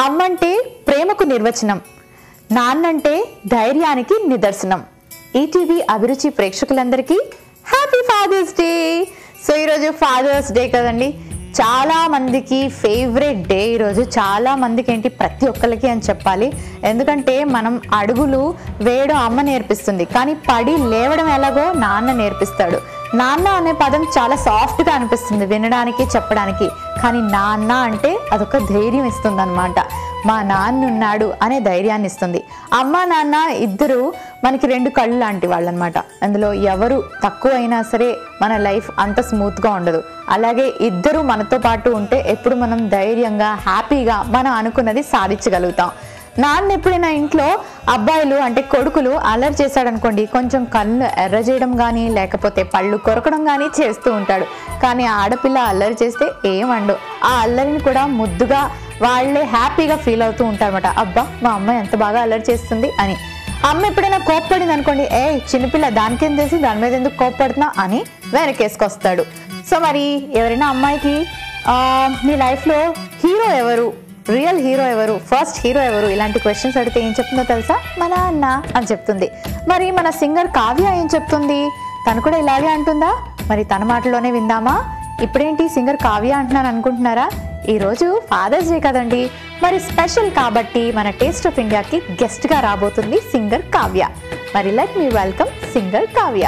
అమ్మంటే ప్రేమకు నిర్వచనం నాన్నంటే ధైర్యానికి నిదర్శనం ఈటీవీ అభిరుచి ప్రేక్షకులందరికీ హ్యాపీ ఫాదర్స్ డే సో ఈరోజు ఫాదర్స్ డే కదండి చాలా మందికి ఫేవరెట్ డే ఈరోజు చాలా మందికి ఏంటి ప్రతి ఒక్కరికి అని చెప్పాలి ఎందుకంటే మనం అడుగులు వేయడం అమ్మ నేర్పిస్తుంది కానీ పడి లేవడం ఎలాగో నాన్న నేర్పిస్తాడు నాన్న అనే పదం చాలా సాఫ్ట్గా అనిపిస్తుంది వినడానికి చెప్పడానికి కానీ నాన్న అంటే అదొక ధైర్యం ఇస్తుంది అనమాట మా నాన్న ఉన్నాడు అనే ధైర్యాన్ని ఇస్తుంది అమ్మ నాన్న ఇద్దరు మనకి రెండు కళ్ళు లాంటి వాళ్ళు అనమాట అందులో ఎవరు తక్కువ అయినా సరే మన లైఫ్ అంత స్మూత్గా ఉండదు అలాగే ఇద్దరు మనతో పాటు ఉంటే ఎప్పుడు మనం ధైర్యంగా హ్యాపీగా మనం అనుకున్నది సాధించగలుగుతాం నాన్న ఎప్పుడైనా ఇంట్లో అబ్బాయిలు అంటే కొడుకులు అల్లరి చేశాడనుకోండి కొంచెం కళ్ళు ఎర్ర చేయడం కానీ లేకపోతే పళ్ళు కొరకడం కానీ చేస్తూ ఉంటాడు కానీ ఆడపిల్ల అల్లరి చేస్తే ఏమండు ఆ అల్లరిని కూడా ముద్దుగా వాళ్ళే హ్యాపీగా ఫీల్ అవుతూ ఉంటారన్నమాట అబ్బా మా అమ్మ ఎంత బాగా అల్లరి చేస్తుంది అని అమ్మ ఎప్పుడైనా కోప్పడింది అనుకోండి ఏ చిన్నపిల్ల దానికేం తెలిసి దాని మీద ఎందుకు కోప్పడుతున్నా అని వెనకేసుకొస్తాడు సో మరి ఎవరైనా అమ్మాయికి ఆ, మీ లైఫ్లో హీరో ఎవరు రియల్ హీరో ఎవరు ఫస్ట్ హీరో ఎవరు ఇలాంటి క్వశ్చన్స్ అడిగితే ఏం చెప్తుందో తెలుసా మా నాన్న అని చెప్తుంది మరి మన సింగర్ కావ్య ఏం చెప్తుంది తను కూడా ఇలాగే అంటుందా మరి తన మాటలోనే విందామా ఇప్పుడేంటి సింగర్ కావ్య అంటున్నాను అనుకుంటున్నారా ఈరోజు ఫాదర్స్ డే కదండి మరి స్పెషల్ కాబట్టి మన టేస్ట్ ఆఫ్ ఇండియాకి గెస్ట్గా రాబోతుంది సింగర్ కావ్య మరి let me welcome singer Kavya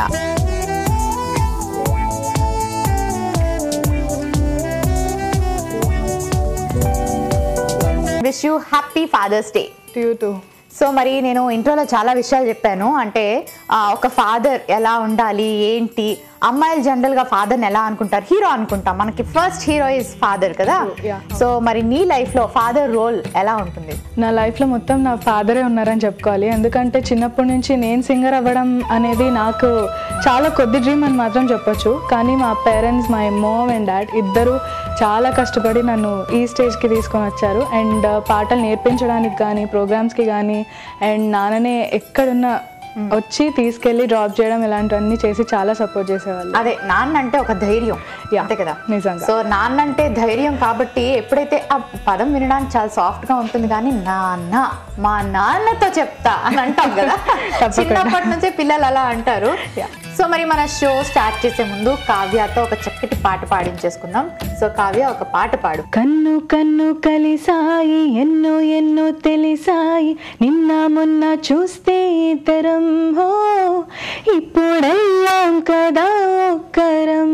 wish you happy father's day you too so మరి నేను ఇంట్రోలో చాలా విషయాలు చెప్పాను అంటే ఆ, ఒక ఫాదర్ ఎలా ఉండాలి ఏంటి అమ్మాయిలు జనరల్గా ఫాదర్ని ఎలా అనుకుంటారు హీరో అనుకుంటాం మనకి ఫస్ట్ హీరో ఇస్ ఫాదర్ కదా yeah. సో మరి నీ లైఫ్లో ఫాదర్ రోల్ ఎలా ఉంటుంది నా లైఫ్లో మొత్తం నా ఫాదరే ఉన్నారని చెప్పుకోవాలి ఎందుకంటే చిన్నప్పటి నుంచి నేను సింగర్ అవ్వడం అనేది నాకు చాలా కొద్ది డ్రీమ్ అని మాత్రం చెప్పొచ్చు కానీ మా parents my mom and dad ఇద్దరు చాలా కష్టపడి నన్ను ఈ స్టేజ్కి తీసుకొని వచ్చారు అండ్ పాటలు నేర్పించడానికి కానీ ప్రోగ్రామ్స్కి కానీ అండ్ నాన్ననే ఎక్కడున్నా వచ్చి తీసుకెళ్ళి డ్రాప్ చేయడం ఇలాంటివన్నీ చేసి చాలా సపోర్ట్ చేసేవాళ్ళు అదే నాన్న అంటే ఒక ధైర్యం Yeah, అంతే కదా నిజంగా. సో నాన్న అంటే ధైర్యం కాబట్టి ఎప్పుడైతే ఆ పదం వినడానికి చాలా సాఫ్ట్ గా ఉంటుంది కానీ నాన్న మా నాన్నతో చెప్తా అని అంటాం కదా తప్పకుండా. చిన్నప్పటి నుంచే పిల్లలు అలా అంటారు Yeah. సో మరి మన షో స్టార్ట్ చేసే ముందు కావ్యతో ఒక చక్కటి పాట పాడించేసుకుందాం సో కావ్య ఒక పాట పాడు కన్ను కన్ను కలిసాయి ఎన్నో ఎన్నో తెలిసాయి నిన్న మొన్న చూస్తే ఇతరం హో ఇప్పుడెల్లాం కదా ఒక్కరం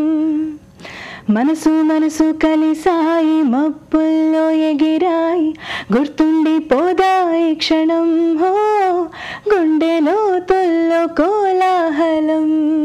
మనసు మనసు కలిసాయి మబ్బుల్లో ఎగిరాయి గుర్తుండి పోదాయి క్షణం హో గుండె లోతుల్లో కోలాహలం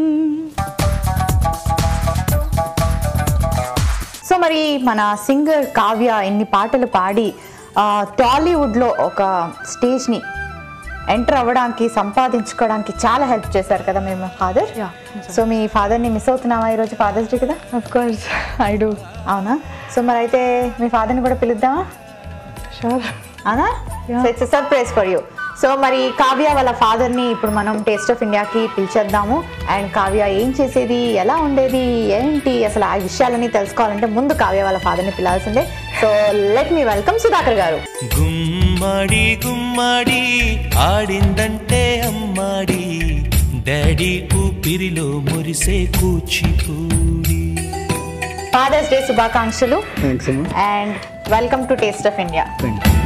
సో మరి మన సింగర్ కావ్య ఇన్ని పాటలు పాడి ఆ, టాలీవుడ్లో ఒక స్టేజ్ని ఎంటర్ అవ్వడానికి సంపాదించుకోవడానికి చాలా హెల్ప్ చేశారు కదా మేము ఫాదర్ Yeah, సో మీ ఫాదర్ని మిస్ అవుతున్నావా ఈరోజు ఫాదర్స్ డే కదా అఫ్ కోర్స్ ఐ డూ అవునా సో మరి అయితే మీ ఫాదర్ని కూడా పిలుద్దామా షూర్ అవునా Yeah. So it's surprise for you so మరి కావ్య వాళ్ళ ఫాదర్ని ఇప్పుడు మనం టేస్ట్ ఆఫ్ ఇండియాకి పిలిచేద్దాము అండ్ కావ్య ఏం చేసేది ఎలా ఉండేది ఏంటి అసలు ఆ విషయాలన్నీ తెలుసుకోవాలంటే ముందు కావ్య వాళ్ళ ఫాదర్ని పిలాల్సిందే so let me welcome Sudhakar garu గుమ్మడి గుమ్మడి ఆడిందంటే అమ్మాడి డాడీ ఊపిరిలో మురిసే కూచిపూడి ఫాదర్స్ డే శుభాకాంక్షలు థ్యాంక్స్ అమ్మా and welcome to taste of India thank you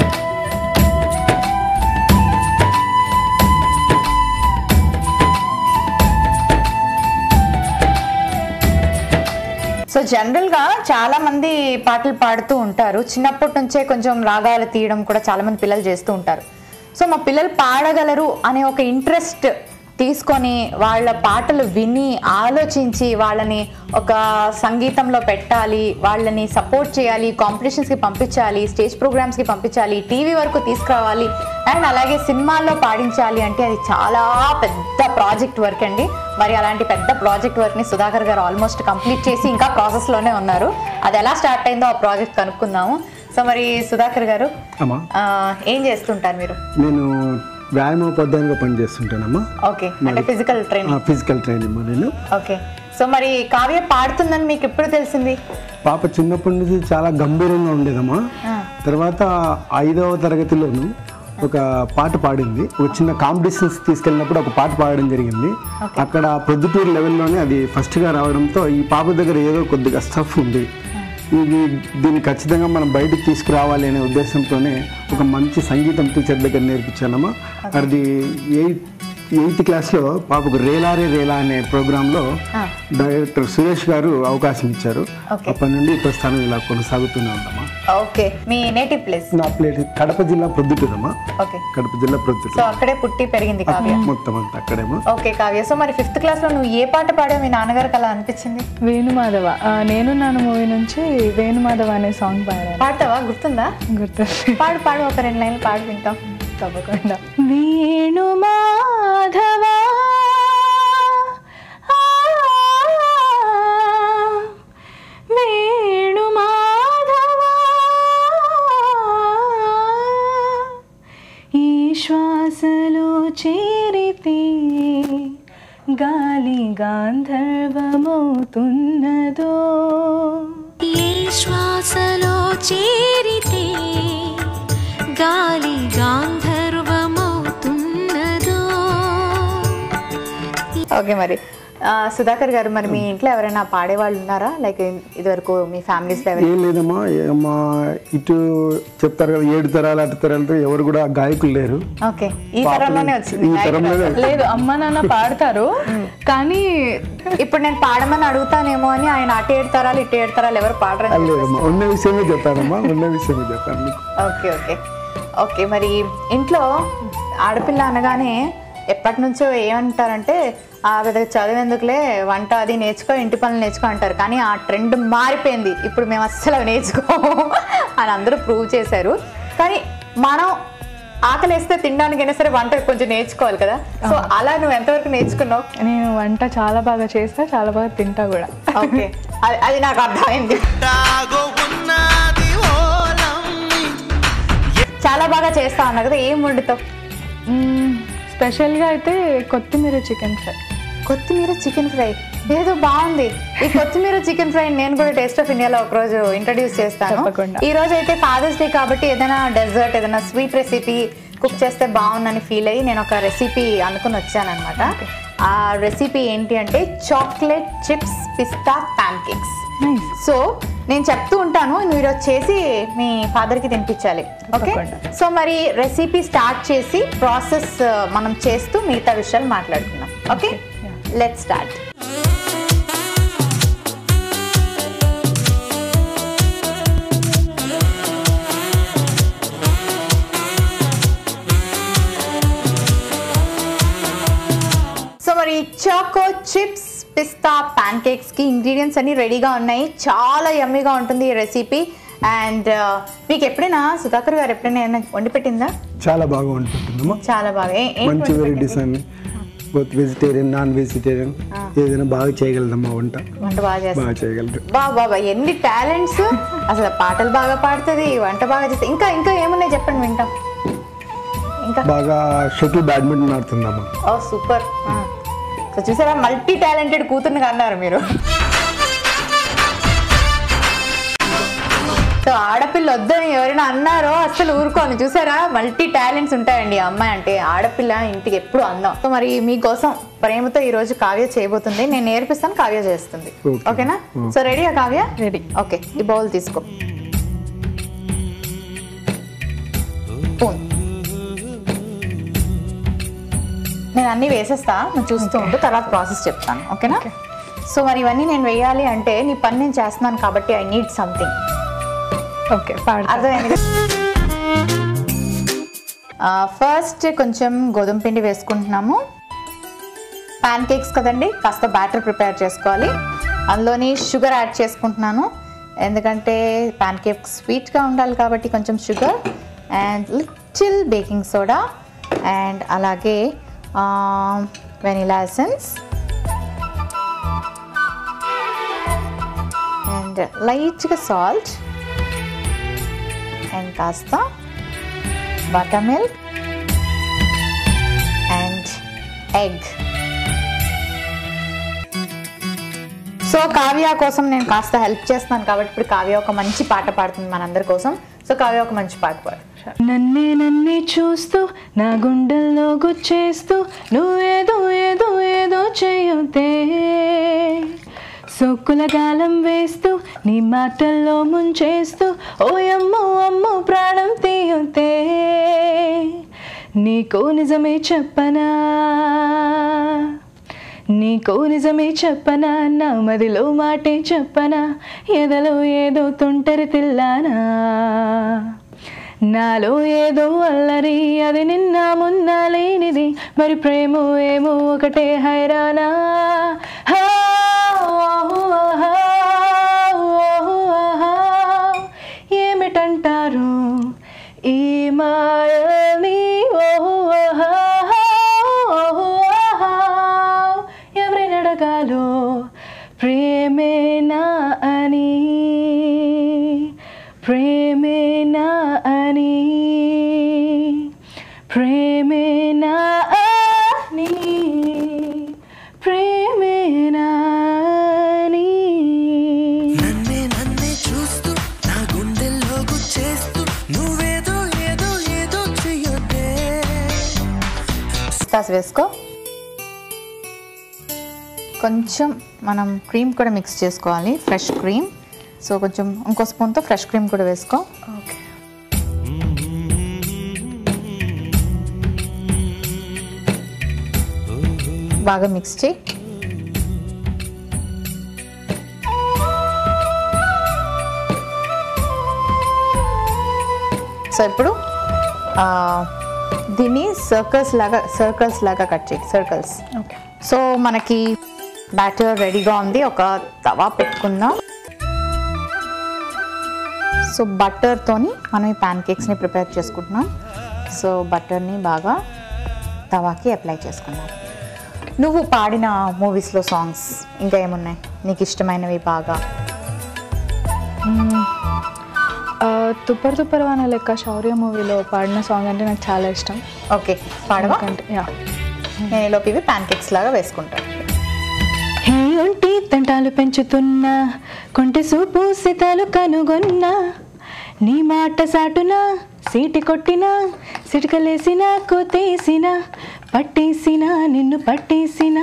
so జనరల్గా చాలా మంది పాటలు పాడుతూ ఉంటారు చిన్నప్పటి నుంచే కొంచెం రాగాలు తీయడం కూడా చాలా మంది పిల్లలు చేస్తూ ఉంటారు సో మా పిల్లలు పాడగలరు అనే ఒక ఇంట్రెస్ట్ తీసుకొని వాళ్ళ పాటలు విని ఆలోచించి వాళ్ళని ఒక సంగీతంలో పెట్టాలి వాళ్ళని సపోర్ట్ చేయాలి కాంపిటీషన్స్కి పంపించాలి స్టేజ్ ప్రోగ్రామ్స్కి పంపించాలి టీవీ వరకు తీసుకురావాలి అండ్ అలాగే సినిమాల్లో పాడించాలి అంటే అది చాలా పెద్ద ప్రాజెక్ట్ వర్క్ అండి మరి అలాంటి పెద్ద ప్రాజెక్ట్ వర్క్ని సుధాకర్ గారు ఆల్మోస్ట్ కంప్లీట్ చేసి ఇంకా ప్రాసెస్లోనే ఉన్నారు అది ఎలా స్టార్ట్ అయిందో ఆ ప్రాజెక్ట్ కనుక్కుందాము సో మరి సుధాకర్ గారు అమ్మా ఆ, ఏం చేస్తుంటారు మీరు నేను వ్యాయామోపాధ్యాయునిగా పనిచేస్తుంటానమ్మా ఓకే అంటే ఫిజికల్ ట్రైనింగ్ ఫిజికల్ ట్రైనింగ్ అమ్మా నేను ఓకే సో మరి కావ్య పాడుతుందని మీకు ఎప్పుడు తెలిసింది పాప చిన్నప్పటి నుంచి చాలా గంభీరంగా ఉండేదమ్మా తర్వాత ఐదవ తరగతిలోను ఒక పాట పాడింది ఒక చిన్న కాంపిటీషన్స్ తీసుకెళ్ళినప్పుడు ఒక పాట పాడడం జరిగింది అక్కడ ప్రొద్దుటూరు లెవెల్లోనే అది ఫస్ట్గా రావడంతో ఈ పాప దగ్గర ఏదో కొద్దిగా స్టఫ్ ఉంది ఇది దీన్ని ఖచ్చితంగా మనం బయటకు తీసుకురావాలి అనే ఉద్దేశంతోనే ఒక మంచి సంగీతం టీచర్ దగ్గర నేర్పించానమ్మా అది ఎయిత్ ఎయిత్ క్లాస్లో పాపకు రేలారే రేలా అనే ప్రోగ్రాంలో డైరెక్టర్ సురేష్ గారు అవకాశం ఇచ్చారు Okay. అప్పటి నుండి ప్రస్థానం ఇలా కొనసాగుతూనే ఉందమ్మా ఓకే మీ నేటివ్ ప్లేస్ నా ప్లేట్ కడప జిల్లా ప్రొద్దుటూరమ్మా ఓకే కడప జిల్లా సో ప్రొద్దుటూరు అక్కడే పుట్టి పెరిగింది కావ్య మొత్తం అంతా అక్కడేమో ఓకే కావ్య సో మరి ఫిఫ్త్ క్లాస్ లో నువ్వు ఏ పాట పాడావు మీ నాన్నగారికి అలా అనిపించింది వేణుమాధవ ఆ, నేను నాన్న మూవీ నుంచి వేణుమాధవ అనే సాంగ్ పాడాను పాడతావా గుర్తుందా గుర్తుంది పాడు పాడు ఒక రెండు లైన్లు పాడు వింటాం తప్పకుండా వేణుమాధవ ఆ, వేణుమాధవ ఈ శ్వాసలో చేరితే గాలి గాంధర్వమవుతున్నదో ఏ శ్వాసలో చేరితే గాలి గాంధర్వమవుతున్నదో ఓకే మరి ఆ, సుధాకర్ గారు మరి మీ ఇంట్లో ఎవరైనా పాడేవాళ్ళు ఉన్నారా లైక్ ఇదివరకు మీ ఫ్యామిలీస్ లో ఎవరైనా ఏం లేదమ్మా ఏ- మా ఇటు చెప్తారు కదా ఏడు తరాలు అటు తరాలతో ఎవరు కూడా గాయకులు లేరు ఓకే ఈ తరంలోనే వచ్చింది ఈ తరంలోనే లేదు అమ్మ నాన్న పాడతారు కానీ ఇప్పుడు నేను పాడమని అడుగుతానేమో అని ఆయన అటు ఏడు తరాలు ఇటు ఏడు తరాలు ఎవరు పాడరని లేదమ్మా ఉన్న విషయమే చెప్పానమ్మా ఉన్న విషయమే చెప్పాను మీకు ఓకే ఓకే ఓకే మరి ఇంట్లో ఆడపిల్ల అనగానే ఎప్పటి నుంచో ఏమంటారంటే ఆ పెద్దగా చదువు ఎందుకులే వంట అది నేర్చుకో ఇంటి పనులు నేర్చుకో అంటారు కానీ ఆ ట్రెండ్ మారిపోయింది ఇప్పుడు మేము అస్సలు అవి నేర్చుకోము అని అందరూ ప్రూవ్ చేశారు కానీ మనం ఆకలిస్తే తినడానికైనా సరే వంట కొంచెం నేర్చుకోవాలి కదా సో అలా నువ్వు ఎంతవరకు నేర్చుకున్నావు నేను వంట చాలా బాగా చేస్తా చాలా బాగా తింటా కూడా ఓకే అది అది నాకు అర్థమైంది తాగో ఉన్నది ఓలమ్మి చాలా బాగా చేస్తా అన్నా కదా ఏం వండుతావు మ్మ్, స్పెషల్గా అయితే కొత్తిమీర చికెన్ ఫ్రై కొత్తిమీర చికెన్ ఫ్రై ఏదో బాగుంది ఈ కొత్తిమీర చికెన్ ఫ్రై నేను కూడా టేస్ట్ ఆఫ్ ఇండియాలో ఒక రోజు ఇంట్రడ్యూస్ చేస్తాను తప్పకుండా. ఈ రోజు అయితే ఫాదర్స్ డే కాబట్టి ఏదైనా డెజర్ట్ ఏదైనా స్వీట్ రెసిపీ కుక్ చేస్తే బాగుందని ఫీల్ అయ్యి నేను ఒక రెసిపీ అనుకుని వచ్చాను అనమాట ఆ రెసిపీ ఏంటి అంటే చాక్లెట్ చిప్స్ పిస్తా ప్యాన్ కేక్స్ నైస్ సో నేను చెప్తూ ఉంటాను నువ్వు ఈరోజు చేసి మీ ఫాదర్కి తినిపించాలి ఓకే తప్పకుండా. సో మరి రెసిపీ స్టార్ట్ చేసి ప్రాసెస్ మనం చేస్తూ మిగతా విషయాలు మాట్లాడుకుందాం ఓకే లెట్ స్టార్ట్ సో మరి చాకో చిప్స్ పిస్తా ప్యాన్ కేక్స్ కి ఇంగ్రీడియంట్స్ అన్ని రెడీగా ఉన్నాయి చాలా యమ్మీగా ఉంటుంది ఈ రెసిపీ అండ్ మీకు ఎప్పుడైనా సుధాకర్ గారు ఎప్పుడైనా ఏమైనా వండి పెట్టిందా చాలా బాగా ఉంటుందమ్మా చాలా బాగా ఏ- ఏంటి మంచి వండి వెరైటీస్ పెట్టింది? అన్ని బోత్ వెజిటేరియన్ నాన్ వెజిటేరియన్ ఏదైనా బాగా చేయగలదమ్మా వంట వంట బాగా చేస్తుంది బాగా చేయగలరు బా బాబా ఎన్ని టాలెంట్స్ అసలు పాటలు బాగా పాడుతుంది వంట బాగా చేస్తుంది ఇంకా ఇంకా ఏమున్నాయి చెప్పండి వింటాం ఇంకా బాగా షటిల్ బ్యాడ్మింటన్ ఆడుతుందమ్మా ఓ సూపర్ సో చూసారా మల్టీ టాలెంటెడ్ కూతుర్ని అన్నారు మీరు సో ఆడపిల్ల వద్దని ఎవరైనా అన్నారో అసలు ఊరుకోను చూసారా మల్టీ టాలెంట్స్ ఉంటాయండి ఆ అమ్మాయి అంటే ఆడపిల్ల ఇంటికి ఎప్పుడు అందం సో మరి మీకోసం ప్రేమతో ఈ రోజు కావ్య చేయబోతుంది నేను నేర్పిస్తాను కావ్య చేస్తుంది Okay. ఓకేనా సో రెడీయా కావ్య రెడీ ఓకే ఈ బౌల్ తీసుకో స్పూన్ నేను అన్ని వేసేస్తా నువ్వు చూస్తూ ఉండు తర్వాత ప్రాసెస్ చెప్తాను ఓకేనా సో మరి ఇవన్నీ నేను వేయాలి అంటే నీ పని నేను చేస్తున్నాను కాబట్టి ఐ నీడ్ సంథింగ్ ఓకే పాడతా అర్థమైంది ఫస్ట్ కొంచెం గోధుమ పిండి వేసుకుంటున్నాము ప్యాన్ కేక్స్ కదండి కాస్త బ్యాటర్ ప్రిపేర్ చేసుకోవాలి అందులోని షుగర్ యాడ్ చేసుకుంటున్నాను ఎందుకంటే ప్యాన్ కేక్ స్వీట్గా ఉండాలి కాబట్టి కొంచెం sugar and little baking soda and అలాగే వెనిలా ఎసెన్స్ అండ్ లైట్గా సాల్ట్ అండ్ కాస్త butter milk and egg so Kavya కోసం నేను కాస్త హెల్ప్ చేస్తున్నాను కాబట్టి ఇప్పుడు కావ్య ఒక మంచి పాట పాడుతుంది మనందరి కోసం సో కావ్య ఒక మంచి పాట పాడు నన్నే నన్నే చూస్తూ నా గుండెల్లో గుచ్చేస్తూ నువ్వేదో ఏదో ఏదో చేయొద్దే సొక్కుల గాలం వేస్తూ నీ మాటల్లో ముంచేస్తూ ఓ అమ్మో అమ్మో ప్రాణం తీయొద్దే నీకు నిజమే చెప్పనా నీకు నిజమే చెప్పనా నా మదిలో మాటే చెప్పనా ఎదలో ఏదో తుంటరి తిల్లానా నాలో ఏదో అల్లరి అది నిన్న మొన్న లేనిది మరి ప్రేమ ఏమో ఒకటే హైరానా హా, ఓహో, ఆహా, ఓహో, ఆహా. ఏమిటంటారు ఈ మాయని ఓహో, ఆహా, ఓహో, ఆహా. ఎవరిని అడగాలో ప్రేమేనా అని ప్రేమేనా అని ప్రేమేనా అని ప్రేమేనా అని నన్నే నన్నే చూస్తూ నా గుండెల్లో గుచ్చేస్తూ నువ్వేదో ఏదో ఏదో చెయ్యొద్దే పిస్తాస్ వేసుకో కొంచెం మనం క్రీమ్ కూడా మిక్స్ చేసుకోవాలి ఫ్రెష్ క్రీమ్ సో కొంచెం ఇంకో స్పూన్తో ఫ్రెష్ క్రీమ్ కూడా వేసుకో ఓకే బాగా మిక్స్ చేయి సో ఇప్పుడు ఆ, దీన్ని సర్కిల్స్ లాగా సర్కిల్స్ లాగా కట్ చేయి సర్కిల్స్ ఓకే సో మనకి బ్యాటర్ రెడీగా ఉంది ఒక తవా పెట్టుకుందాం సో బటర్తోని మనం ఈ ప్యాన్ కేక్స్ని ప్రిపేర్ చేసుకుంటున్నాం సో బటర్ని బాగా తవాకి అప్లై చేసుకున్నాం నువ్వు పాడిన మూవీస్లో సాంగ్స్ ఇంకా ఏమున్నాయి నీకు ఇష్టమైనవి బాగా ఆ, తుప్పర్ తుప్పర్ వాన లెక్క శౌర్య మూవీలో పాడిన సాంగ్ అంటే నాకు చాలా ఇష్టం ఓకే పాడవా ఎందుకంటే యా నేను ఈలోపు ఇవి ప్యాన్ కేక్స్ లాగా వేసుకుంటాను హే ఒంటి తంటాలు పెంచుతున్నా కొంటె సూపు సితాలు కనుగొన్నా నీ మాట సాటున సీటి కొట్టిన సిటికలేసిన కోతేసిన పట్టేసిన నిన్ను పట్టేసిన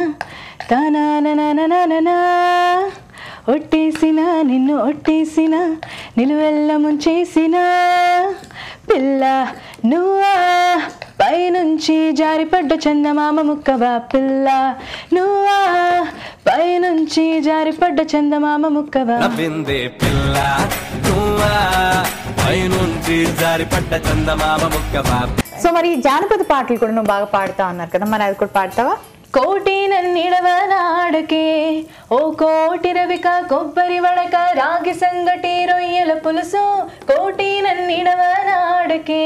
తానా ఒట్టేసిన నిన్ను ఒట్టేసిన నిలువెల్ల ముంచేసిన పిల్ల నువ్వా పైనుంచి జారిపడ్డ చందమామ ముక్కవా పిల్ల నువ్వా పైనుంచి జారిపడ్డ చందమామ ముక్కవా నవ్విందే పిల్ల నువ్వా పైనుంచి జారిపడ్డ చందమామ ముక్కవా సో మరి జానపద పాటలు కూడా నువ్వు బాగా పాడుతా అన్నారు కదా మరి అది కూడా పాడతావా కోటి నన్నిడవనాడకే ఓ కోటి రవిక కొబ్బరి వడక రాగి సంగటి రొయ్యల పులుసు కోటి నన్నిడవనాడకే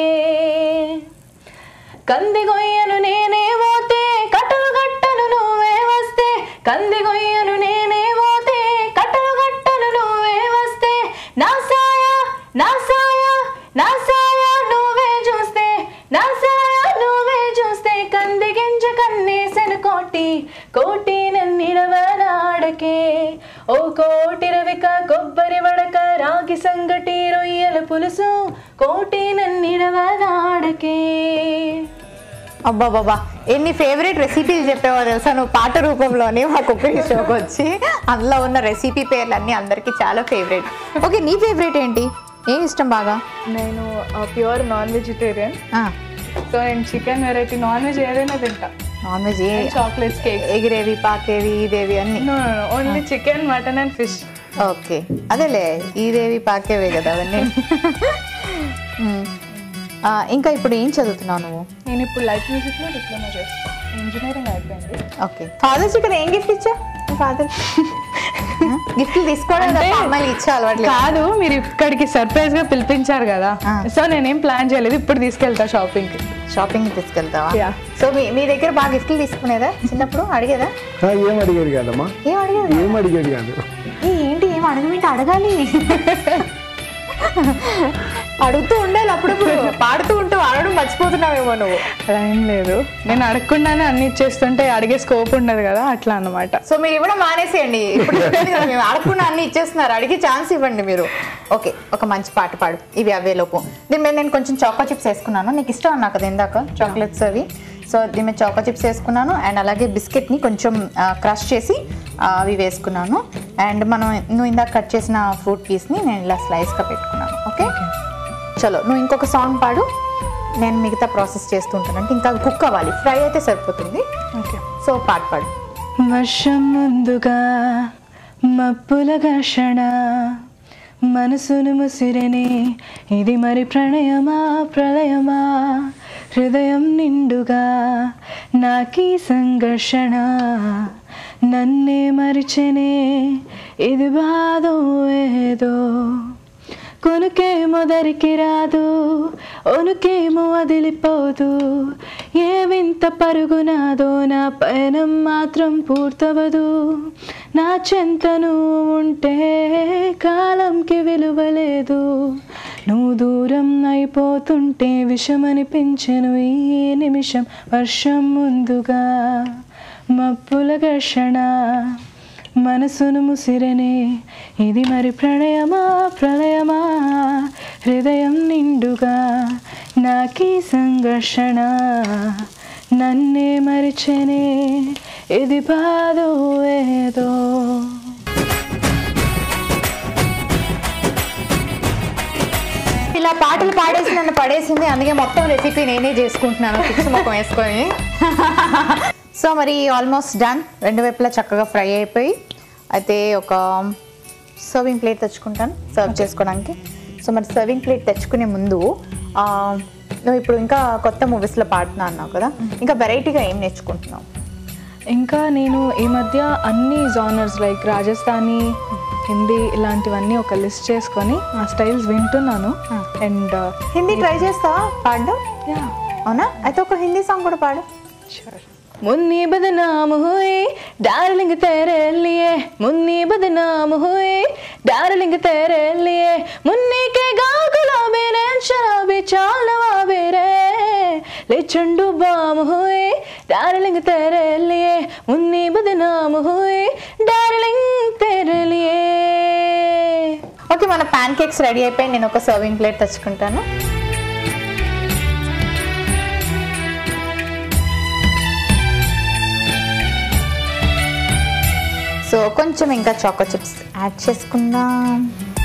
కంది గొయ్యను నేనే పోతే కట్టలు గట్టను నువ్వే వస్తే కంది గొయ్యను నేనే పోతే కట్టలు గట్టను నువ్వే వస్తే నా సాయ నా సాయ నా సాయ నువ్వే చూస్తే నా సాయ నువ్వే చూస్తే కంది గింజ కన్నేసను కోటి కోటి నన్నిడవనాడకే ఓ కోటి రవిక కొబ్బరి వడక రాగి సంగటి రొయ్యల పులుసు కోటి నన్నిడవనాడకే అబ్బా బాబా ఎన్ని ఫేవరెట్ రెసిపీలు చెప్పేవో తెలుసా నువ్వు పాట రూపంలోనే మా కుక్కరీ షోకి వచ్చి అందులో ఉన్న రెసిపీ పేర్లు అన్నీ అందరికీ చాలా ఫేవరెట్ ఓకే నీ ఫేవరెట్ ఏంటి ఏం ఇష్టం బాగా నేను ప్యూర్ నాన్ వెజిటేరియన్ సో నేను చికెన్ వెరైటీ నాన్ వెజ్ ఏదైనా తింటా నాన్ వెజ్ ఏ చాక్లెట్స్ కేక్ ఎగిరేవి పాకేవి ఈదేవి అన్ని no only chicken mutton and fish okay అదేలే ఈదేవి పాకేవే కదా అవన్నీ మ్మ్. ఆ, ఇంకా ఇప్పుడు ఏం చదువుతున్నావు నువ్వు నేను ఇప్పుడు లైట్ మ్యూజిక్లో డిప్లొమా చేస్తాను ఇంజనీరింగ్ అయిపోయింది ఓకే ఫాదర్స్ ఇక్కడ ఏం గిఫ్ట్ ఇచ్చా ఫాదర్ గిఫ్ట్లు తీసుకోవడం అంటే- తప్ప అమ్మాయిలు ఇచ్చే అలవాట్లేదు కాదు మీరు ఇక్కడికి సర్ప్రైజ్ గా పిలిపించారు కదా ఆ. సో నేనేం ప్లాన్ చేయలేదు ఇప్పుడు తీసుకెళ్తా షాపింగ్ కి షాపింగ్ తీసుకెళ్తావా Yeah. సో మీ మీ దగ్గర బాగా గిఫ్ట్లు తీసుకునేదా చిన్నప్పుడు అడిగేదా ఆ, ఏం అడిగేది కాదమ్మా ఏం అడిగేది ఏం అడిగేది కాదు ఏ, ఏంటి ఏం అడగమంటే అడగాలి అడుగుతూ ఉండాలి అప్పుడప్పుడు పాడుతూ ఉంటూ అడగడం మర్చిపోతున్నావేమో నువ్వు అలా ఏం లేదు నేను అడగకుండానే అన్ని ఇచ్చేస్తుంటే అడిగే స్కోప్ ఉండదు కదా అట్లా అన్నమాట సో మీరు ఇవ్వడం మానేసేయండి ఇప్పుడు చెప్పాను కదా, మేము అడగకుండా అన్ని ఇచ్చేస్తున్నారు అడిగి ఛాన్స్ ఇవ్వండి మీరు ఓకే ఒక మంచి పాట పాడు ఇవి అవే లోపు దీని మీద నేను కొంచెం చాకో చిప్స్ వేసుకున్నాను నీకు ఇష్టం అన్నా కదా ఇందాక చాక్లెట్స్ అవి సో దీని మీద చాకో చిప్స్ వేసుకున్నాను అండ్ అలాగే బిస్కెట్ని కొంచెం క్రష్ చేసి ఆ, అవి వేసుకున్నాను అండ్ మనం నువ్వు ఇందాక కట్ చేసిన ఫ్రూట్ పీస్ని నేను ఇలా స్లైస్గా పెట్టుకున్నాను ఓకే చలో నువ్వు ఇంకొక సాంగ్ పాడు నేను మిగతా ప్రాసెస్ చేస్తూ ఉంటాను అంటే ఇంకా కుక్ అవ్వాలి ఫ్రై అయితే సరిపోతుంది ఓకే సో పాట పాడు వర్షం ముందుగా మబ్బుల ఘర్షణ మనసును ముసిరని ఇది మరి ప్రణయమా ప్రళయమా హృదయం నిండుగా నాకీ సంఘర్షణ నన్నే మరిచెనే ఇది బాధో ఏదో కొనుకేమో దరికి రాదు ఒనుకేమో వదిలిపోదు ఏ వింత పరుగునాదో నా పయనం మాత్రం పూర్తవదు నా చెంతను ఉంటే కాలంకి విలువలేదు నువ్వు దూరం అయిపోతుంటే విషమనిపించెను ఈ నిమిషం వర్షం ముందుగా మబ్బుల ఘర్షణ మనసును ముసిరనే ఇది మరి ప్రణయమా ప్రళయమా హృదయం నిండుగా నాకీ సంఘర్షణ నన్నే మరిచెనే ఇది బాధో ఏదో ఇలా పాటలు పాడేసి నన్ను పడేసింది అందుకే మొత్తం రెసిపీ నేనే చేసుకుంటున్నాను ఫిక్స్ ముఖం వేసుకొని సో మరి ఆల్మోస్ట్ డన్ రెండు వైపులా చక్కగా ఫ్రై అయిపోయి అయితే ఒక సర్వింగ్ ప్లేట్ తెచ్చుకుంటాను సర్వ్ చేసుకోవడానికి సో మరి సర్వింగ్ ప్లేట్ తెచ్చుకునే ముందు ఆ, నువ్వు ఇప్పుడు ఇంకా కొత్త మూవీస్లో పాడుతున్నా అన్నావు కదా ఇంకా వెరైటీగా ఏం నేర్చుకుంటున్నావు ఇంకా నేను ఈ మధ్య అన్ని జానర్స్ లైక్ రాజస్థానీ హిందీ ఇలాంటివన్నీ ఒక లిస్ట్ చేసుకొని ఆ స్టైల్స్ వింటున్నాను అండ్ హిందీ ట్రై చేస్తావా పాడడం యా అవునా అయితే ఒక హిందీ సాంగ్ కూడా పాడు मुन्नी बदनाम हुई डार्लिंग तेरे लिए मुन्नी बदनाम हुई डार्लिंग तेरे लिए मुन्नी के गाँव गुलाबी ने शराबी चाल नवाबी रे ले चंडू बाम हुई डार्लिंग तेरे लिए मुन्नी बदनाम हुई डार्लिंग तेरे लिए ఓకే మన ప్యాన్ కేక్స్ రెడీ అయిపోయి నేను ఒక సర్వింగ్ ప్లేట్ తెచ్చుకుంటాను సో కొంచెం ఇంకా చాకో చిప్స్ యాడ్ చేసుకుందాం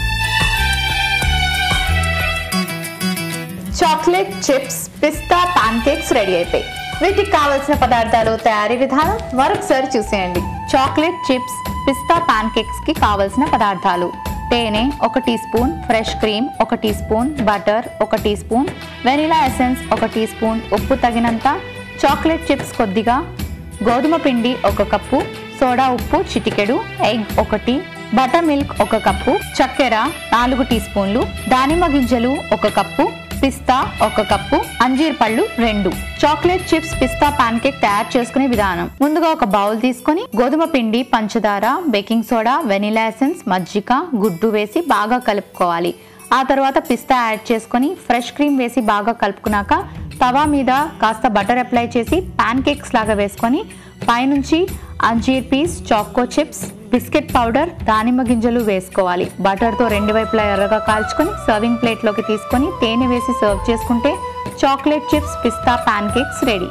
చాక్లెట్ చిప్స్ పిస్తా పాన్ కేక్స్ రెడీ అయిపోయి వీటికి కావలసిన పదార్థాలు తయారీ విధానం మరొకసారి చూసేయండి చాక్లెట్ చిప్స్ పిస్తా పాన్ కేక్స్ కి కావలసిన పదార్థాలు తేనె ఒక టీ స్పూన్ ఫ్రెష్ క్రీమ్ ఒక టీ స్పూన్ బటర్ ఒక టీ స్పూన్ వెనిలా ఎసెన్స్ ఒక టీ స్పూన్ ఉప్పు తగినంత చాక్లెట్ చిప్స్ కొద్దిగా గోధుమ పిండి ఒక కప్పు సోడా ఉప్పు చిటికెడు ఎగ్ ఒకటి బటర్ మిల్క్ ఒక కప్పు చక్కెర నాలుగు టీ స్పూన్లు దానిమ్మ గింజలు ఒక కప్పు పిస్తా ఒక కప్పు అంజీర్ పళ్ళు రెండు చాక్లెట్ చిప్స్ పిస్తా పాన్ కేక్ తయారు చేసుకునే విధానం ముందుగా ఒక బౌల్ తీసుకొని గోధుమ పిండి పంచదార బేకింగ్ సోడా వెనిలా ఎసెన్స్ మజ్జిగ గుడ్డు వేసి బాగా కలుపుకోవాలి ఆ తర్వాత పిస్తా యాడ్ చేసుకొని ఫ్రెష్ క్రీమ్ వేసి బాగా కలుపుకున్నాక తవా మీద కాస్త బటర్ అప్లై చేసి పాన్ కేక్స్ లాగా వేసుకొని పైనుంచి అంజీర్ piece choco chips biscuit powder దానిమ్మ గింజలు వేసుకోవాలి బటర్తో రెండు వైపులా ఎర్రగా కాల్చుకొని సర్వింగ్ ప్లేట్లోకి తీసుకొని తేనె వేసి సర్వ్ చేసుకుంటే చాక్లెట్ చిప్స్ పిస్తా pancakes ready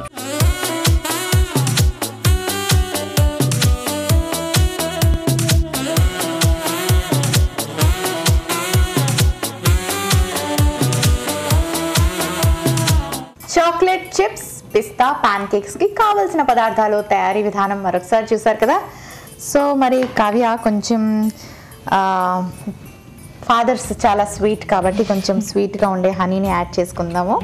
chocolate chips పిస్తా పాన్ కేక్స్కి కావాల్సిన పదార్థాలు తయారీ విధానం మరొకసారి చూసారు కదా సో మరి కావ్య కొంచెం ఫాదర్స్ చాలా స్వీట్ కాబట్టి కొంచెం స్వీట్గా ఉండే హనీని యాడ్ చేసుకుందాము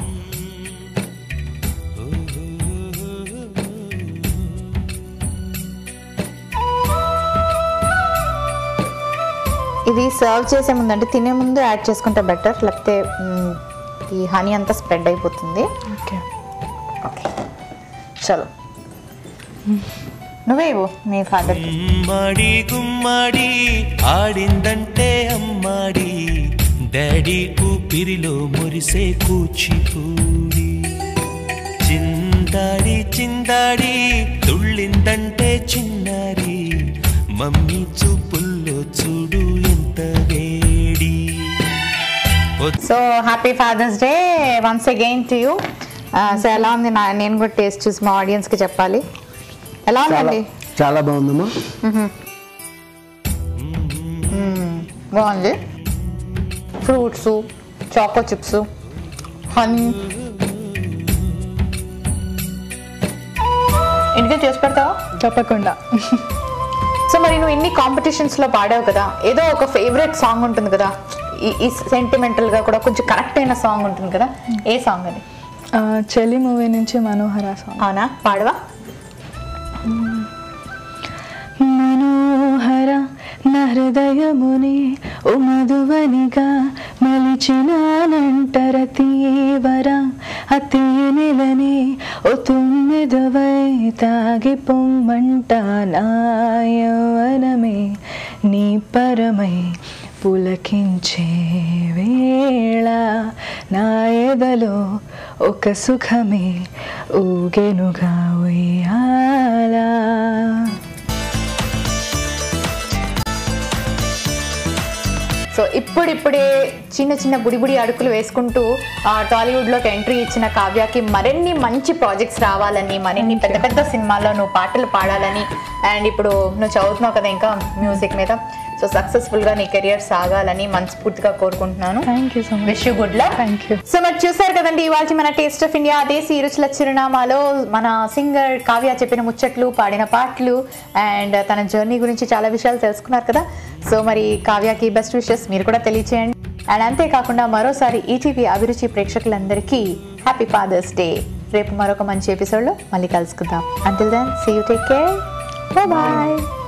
ఇది సర్వ్ చేసే ముందు అంటే తినే ముందు యాడ్ చేసుకుంటే బెటర్ లేకపోతే మ్, ఈ హనీ అంతా స్ప్రెడ్ అయిపోతుంది ఓకే ఓకే చలో నువ్వే ఇవ్వు మీ ఫాదర్కి గుమ్మడి గుమ్మడి ఆడిందంటే అమ్మాడి డాడీ ఊపిరిలో మురిసే కూచిపూడి చిందాడి చిందాడి తుళ్ళిందంటే చిన్నారి మమ్మీ చూపుల్లో చూడు ఎంత వేడి so happy father's day once again to you so ఎలా ఉంది నా నేను కూడా టేస్ట్ చూసి మా ఆడియన్స్కి చెప్పాలి ఎలా చాలా ఉందండి చాలా బాగుందమ్మా బాగుంది ఫ్రూట్స్ చాకో చిప్స్ హనీ ఇంటికే చేసి పెడతావా తప్పకుండా సో మరి నువ్వు ఇన్ని కాంపిటీషన్స్ లో పాడావు కదా ఏదో ఒక ఫేవరెట్ సాంగ్ ఉంటుంది కదా ఈ- ఈ సెంటిమెంటల్ గా కూడా కొంచెం కరెక్ట్ అయిన సాంగ్ ఉంటుంది కదా ఏ సాంగ్ అది ఆ, చెలి మూవీ నుంచి మనోహర సాంగ్ అవునా పాడవా మనోహర నా హృదయముని ఓ మధువనిగా మలిచినానంటర తీవర అతి నెలని ఓ తుమ్మిదవై తాగి పొమ్మంట నాయవనమే నీ పరమై పులకించే వేళ నా ఎదలో ఒక సుఖమే ఊగెనుగా ఉయ్యాలా సో ఇప్పుడిప్పుడే చిన్న చిన్న బుడి బుడి అడుగులు వేసుకుంటూ ఆ, టాలీవుడ్లోకి ఎంట్రీ ఇచ్చిన కావ్యకి మరిన్ని మంచి ప్రాజెక్ట్స్ రావాలని మరిన్ని పెద్ద పెద్ద సినిమాల్లో నువ్వు పాటలు పాడాలని అండ్ ఇప్పుడు నువ్వు చదువుతున్నావు కదా ఇంకా మ్యూజిక్ మీద సో సక్సెస్ఫుల్గా నీ కెరియర్ సాగాలని మనస్ఫూర్తిగా కోరుకుంటున్నాను thank you so much wish you good luck thank you so మరి చూసారు కదండి ఇవాళ మన టేస్ట్ ఆఫ్ ఇండియా దేశీ రుచుల చిరునామాలో మన సింగర్ కావ్య చెప్పిన ముచ్చట్లు పాడిన పాటలు అండ్ తన జర్నీ గురించి చాలా విషయాలు తెలుసుకున్నారు కదా సో మరి కావ్యకి బెస్ట్ విషెస్ మీరు కూడా తెలియచేయండి అండ్ అంతేకాకుండా మరోసారి ఈటీవీ అభిరుచి ప్రేక్షకులందరికీ హ్యాపీ ఫాదర్స్ డే రేపు మరొక మంచి ఎపిసోడ్లో మళ్ళీ కలుసుకుందాం until then see you take care bye